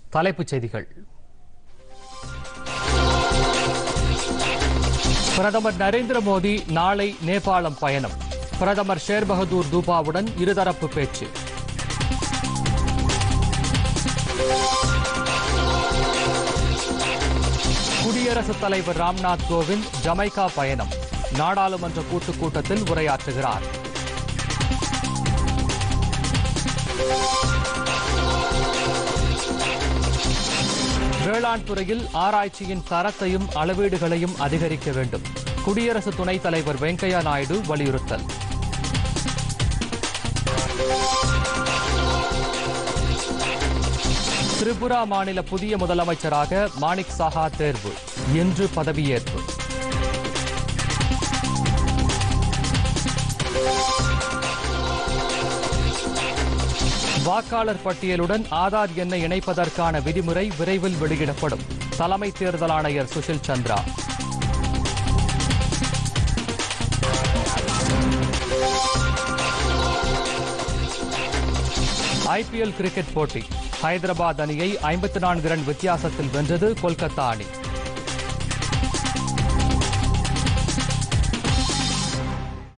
தலைப்புச் செய்திகள் பிரதமர் நரேந்திர மோடி நாளை நேபாளம் பயணம் பிரதமர் ஷேர் பகதூர் தூபாவுடன் இருதரப்பு பேச்சு குடியரசுத் தலைவர் ராம்நாத் கோவிந்த் ஜமைக்கா பயணம் நாடாளுமன்ற கூட்டுக் கூட்டத்தில் உரையாற்றுகிறார் வேளாண் துறையில் ஆராய்ச்சியின் தரத்தையும் அளவீடுகளையும் அதிகரிக்க வேண்டும் குடியரசு துணைத் தலைவர் வெங்கையா நாயுடு வலியுறுத்தல் திரிபுரா மாநில புதிய முதலமைச்சராக மாணிக் சாஹா தேர்வு இன்று பதவியேற்பு வாக்காளர் பட்டியலுடன் ஆதார் எண்ணை இணைப்பதற்கான விதிமுறை விரைவில் வெளியிடப்படும் தலைமை தேர்தல் ஆணையர் சுஷில் சந்திரா ஐபிஎல் கிரிக்கெட் போட்டி ஹைதராபாத் அணியை ஐம்பத்தி நான்கு ரன் வித்தியாசத்தில் வென்றது கொல்கத்தா அணி